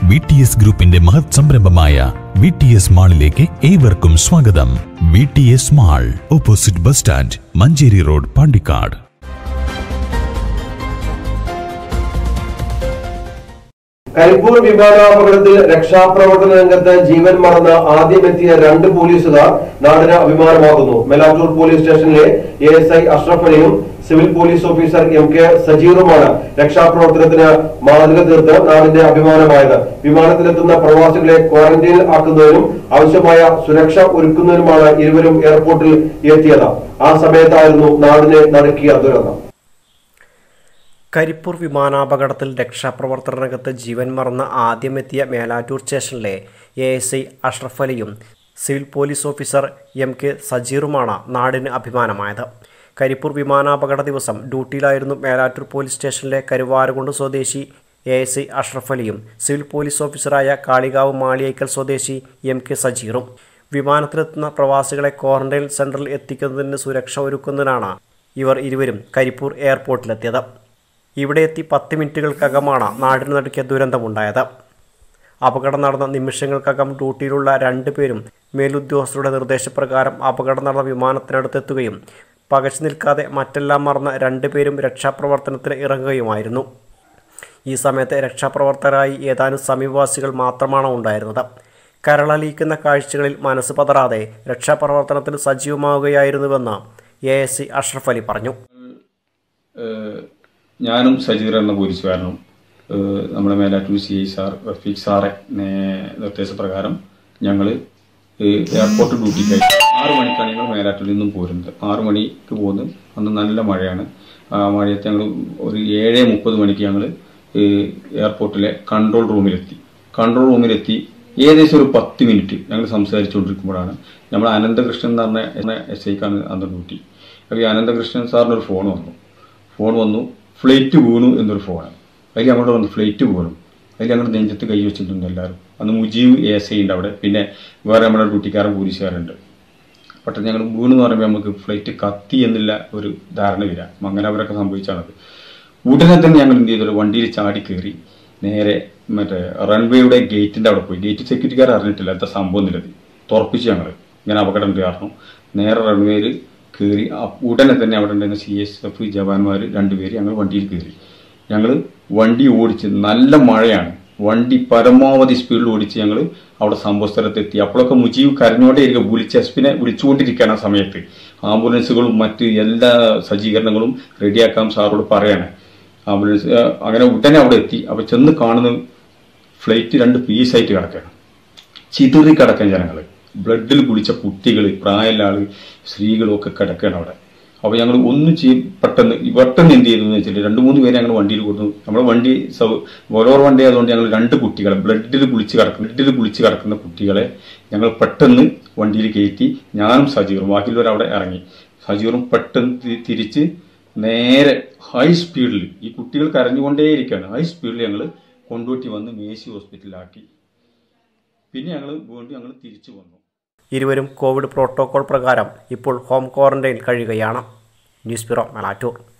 V T S ഗ്രൂപ്പിന്റെ മഹത് സംരംഭമായ വി ടി എസ് മാളിലേക്ക് ഏവർക്കും സ്വാഗതം V T S mall opposite bus stand Manjeri road Pandikkad Karipur വിമാനാപകടത്തിൽ രക്ഷാപ്രവർത്തന രംഗത്ത് ജീവൻ മറന്ന് ആദ്യമെത്തിയ രണ്ട് പോലീസുകാർ നാടിന് അഭിമാനമാകുന്നു മെലാറ്റൂർ പോലീസ് സ്റ്റേഷനിലെ എ എസ് ഐ അഷ്റഫ് അലിയും civil police officer M K സജീറുമാണ് രക്ഷാപ്രവർത്തനത്തിന് മാതൃക തീർത്ത് നാടിന്റെ അഭിമാനമായത് വിമാനത്തിലെത്തുന്ന പ്രവാസികളെ ക്വാറന്റൈനിൽ ആക്കുന്നതിനും ആവശ്യമായ സുരക്ഷ ഒരുക്കുന്നതിനുമാണ് ഇരുവരും എയർപോർട്ടിൽ എത്തിയത് ആ സമയത്തായിരുന്നു നാടിനെ നടുക്കിയ ദുരന്തം കരിപ്പൂർ വിമാനാപകടത്തിൽ രക്ഷാപ്രവർത്തന രംഗത്ത് ജീവൻ മറന്ന ആദ്യമെത്തിയ മേലാറ്റൂർ സ്റ്റേഷനിലെ എ എസ് ഐ അഷ്റഫ് അലിയും civil police officer M K സജീറുമാണ് നാടിന് അഭിമാനമായത് കരിപ്പൂർ വിമാനാപകട ദിവസം ഡ്യൂട്ടിയിലായിരുന്നു മേലാറ്റൂർ പോലീസ് സ്റ്റേഷനിലെ കരുവാരകുണ്ട് സ്വദേശി എ എസ് ഐ അഷ്റഫ് അലിയും സിവിൽ പോലീസ് ഓഫീസറായ കാളികാവ് മാളിയേക്കൽ സ്വദേശി എം കെ സജീറും വിമാനത്തിലെത്തുന്ന പ്രവാസികളെ ക്വാറന്റൈൻ സെന്ററിൽ എത്തിക്കുന്നതിന് സുരക്ഷ ഒരുക്കുന്നതിനാണ് ഇവർ ഇരുവരും കരിപ്പൂർ എയർപോർട്ടിലെത്തിയത് ഇവിടെ എത്തി പത്ത് മിനിറ്റുകൾക്കകമാണ് നാടിന് നടുക്കിയ ദുരന്തമുണ്ടായത് അപകടം നടന്ന നിമിഷങ്ങൾക്കകം ഡ്യൂട്ടിയിലുള്ള രണ്ടുപേരും മേലുദ്യോഗസ്ഥരുടെ നിർദ്ദേശപ്രകാരം അപകടം നടന്ന വിമാനത്തിനടുത്തെത്തുകയും പകച്ചു നിൽക്കാതെ മറ്റെല്ലാം മറന്ന രണ്ടുപേരും രക്ഷാപ്രവർത്തനത്തിന് ഇറങ്ങുകയുമായിരുന്നു ഈ സമയത്ത് രക്ഷാപ്രവർത്തകരായി ഏതാനും സമീപവാസികൾ മാത്രമാണ് ഉണ്ടായിരുന്നത് കരളലിയിക്കുന്ന കാഴ്ചകളിൽ മനസ്സ് പതറാതെ രക്ഷാപ്രവർത്തനത്തിന് സജീവമാവുകയായിരുന്നുവെന്ന് A S C Ashraf Ali പറഞ്ഞു ഏഹ് ഞാനും സജീർ എന്ന പോലീസുകാരനും ഏഹ് നമ്മുടെ Melattur C I sir Rafeeq സാറെ നേ- നിർദ്ദേശപ്രകാരം ഞങ്ങൾ എയർപോർട്ട് ഡ്യൂട്ടിക്കായി ആറു മണിക്കാണ് ഞങ്ങൾ മേലാറ്റൂരിൽ നിന്നും പോരുന്നത് ആറു മണിക്ക് പോകുന്നു അന്ന് നല്ല മഴയാണ് ആ മഴയത്ത് ഞങ്ങൾ ഒരു ഏഴ് മുപ്പത് മണിക്ക് ഞങ്ങൾ എയർപോർട്ടിലെ കൺട്രോൾ റൂമിലെത്തി കൺട്രോൾ റൂമിലെത്തി ഏകദേശം ഒരു പത്ത് മിനിറ്റ് ഞങ്ങൾ സംസാരിച്ചുകൊണ്ടിരിക്കുമ്പോഴാണ് നമ്മൾ അനന്തകൃഷ്ണൻ എന്ന് പറഞ്ഞ എന്ന എസ് ഐക്കാണ് അന്ന് ഡ്യൂട്ടി അപ്പോൾ ഈ അനന്തകൃഷ്ണൻ സാറിന് ഒരു ഫോൺ വന്നു ഫോൺ വന്നു ഫ്ലൈറ്റ് വീണു എന്നൊരു ഫോണ് അതിൽ അങ്ങോട്ട് വന്നു ഫ്ലൈറ്റ് വീണു അതിൽ ഞങ്ങൾ നെഞ്ചത്ത് കൈ വെച്ചിട്ടുണ്ട് എല്ലാവരും അന്ന് മുജീബ് എ എസ് ഐ ഉണ്ട് അവിടെ പിന്നെ വേറെ നമ്മുടെ ഡ്യൂട്ടിക്കാരൻ പോലീസുകാരുണ്ട് പെട്ടെന്ന് ഞങ്ങൾ വീണു എന്ന് പറയുമ്പോൾ നമുക്ക് ഫ്ലൈറ്റ് കത്തി എന്നുള്ള ഒരു ധാരണ വരാം മംഗലാപുരമൊക്കെ സംഭവിച്ചാണത് ഉടനെ തന്നെ ഞങ്ങൾ എന്ത് ചെയ്തു വണ്ടിയിൽ ചാടി കയറി നേരെ മറ്റേ റൺവേയുടെ ഗേറ്റിന്റെ അവിടെ പോയി ഗേറ്റ് സെക്യൂരിറ്റിക്കാർ അറിഞ്ഞിട്ടില്ല എന്താ സംഭവം എന്നുള്ളത് തുറപ്പിച്ച് ഞങ്ങൾ ഇങ്ങനെ അപകടം ഉണ്ട് കാരണം നേരെ റൺവേയിൽ കയറി അ- ഉടനെ തന്നെ അവിടെ ഉണ്ടായിരുന്ന സി എസ് എഫ് ജവാന്മാർ രണ്ടുപേര് ഞങ്ങൾ വണ്ടിയിൽ കയറി ഞങ്ങൾ വണ്ടി ഓടിച്ച് നല്ല മഴയാണ് വണ്ടി പരമാവധി സ്പീഡിൽ ഓടിച്ച് ഞങ്ങൾ അവിടെ സംഭവ സ്ഥലത്തെത്തി അപ്പോഴൊക്കെ മുജീബ് കരഞ്ഞോണ്ടേ ഇരിക്കുക വിളിച്ച് എസ്പിനെ വിളിച്ചുകൊണ്ടിരിക്കുകയാണ് ആ സമയത്ത് ആംബുലൻസുകളും മറ്റ് എല്ലാ സജ്ജീകരണങ്ങളും റെഡിയാക്കാൻ സാറോട് പറയാണ് ആംബുലൻസ് ആ, അങ്ങനെ ഉടനെ അവിടെ എത്തി അപ്പൊ ചെന്ന് കാണുന്നത് ഫ്ലൈറ്റ് രണ്ട് പീസായിട്ട് കിടക്കുകയാണ് ചിതറി കിടക്കാൻ ജനങ്ങൾ ബ്ലഡിൽ കുളിച്ച കുട്ടികൾ പ്രായമുള്ള ആള് സ്ത്രീകളും ഒക്കെ കിടക്കുകയാണ് അവിടെ അപ്പൊ ഞങ്ങൾ ഒന്നും ചെയ്യും പെട്ടെന്ന് പെട്ടെന്ന് എന്ത് ചെയ്തു എന്ന് വെച്ചിട്ട് രണ്ട് മൂന്ന് പേരെ ഞങ്ങൾ വണ്ടിയിൽ കൊടുത്തു നമ്മുടെ വണ്ടി സൗ- ബൊലോർ വണ്ടി ആയതുകൊണ്ട് ഞങ്ങൾ രണ്ട് കുട്ടികളെ ബ്ലഡിൽ കുളിച്ച് കിടക്കുന്ന ബ്ലഡിൽ കുളിച്ച് കിടക്കുന്ന കുട്ടികളെ ഞങ്ങൾ പെട്ടെന്ന് വണ്ടിയിൽ കയറ്റി ഞാനും സജീറും ബാക്കിയുള്ളവർ അവിടെ ഇറങ്ങി സജീറും പെട്ടെന്ന് തി- തിരിച്ച് നേരെ ഹൈ സ്പീഡിൽ ഈ കുട്ടികൾ കരഞ്ഞുകൊണ്ടേയിരിക്കുകയാണ് ഹൈ സ്പീഡിൽ ഞങ്ങൾ കൊണ്ടോട്ടി വന്ന് മേസി ഹോസ്പിറ്റലിലാക്കി പിന്നെ ഞങ്ങൾ വീണ്ടും ഞങ്ങൾ തിരിച്ചു വന്നു ഇരുവരും കോവിഡ് പ്രോട്ടോകോൾ പ്രകാരം ഇപ്പോൾ ഹോം ക്വാറന്റൈൻ കഴിയുകയാണ് ന്യൂസ് ബ്യൂറോ മലാറ്റൂർ